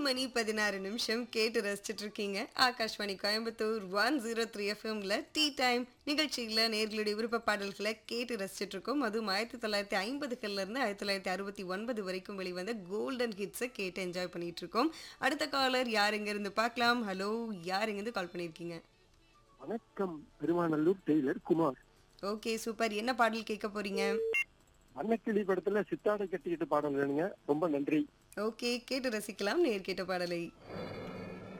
மணி பதினாறு நிமிஷம் கேட்டு ரசிச்சிட்டு இருக்கீங்க Akashvani Coimbatore one zero three எஃப்எம்ல டீ டைம் நிகழ்ச்சியில் நேர்களுடைய விருப்ப பாடல்களை கேட்டு ரசிச்சிட்டு இருக்கோம் அதுவும் ஆயிரத்தி தொள்ளாயிரத்தி ஐம்பதுகள்ல இருந்து ஆயிரத்தி தொள்ளாயிரத்தி அறுபத்தி ஒன்பது வரைக்கும் வெளிவந்த கோல்டன் ஹிட்ஸை கேட்டு என்ஜாய் பண்ணிட்டு இருக்கோம் அடுத்த காலர் யார் எங்க இருந்து பார்க்கலாம் ஹலோ யார் எங்க இருந்து கால் பண்ணியிருக்கீங்க வணக்கம் Perumanallur tailor Kumar okay super என்ன பாடல் கேட்க போறீங்க வண்ணக்கிளி படத்துல சித்தாடை கட்டிக்கிட்டு பாடல் வேணுங்க ரொம்ப நன்றி ஓகே கேட்டு ரசிக்கலாம் நேர் கேட்ட பாடலை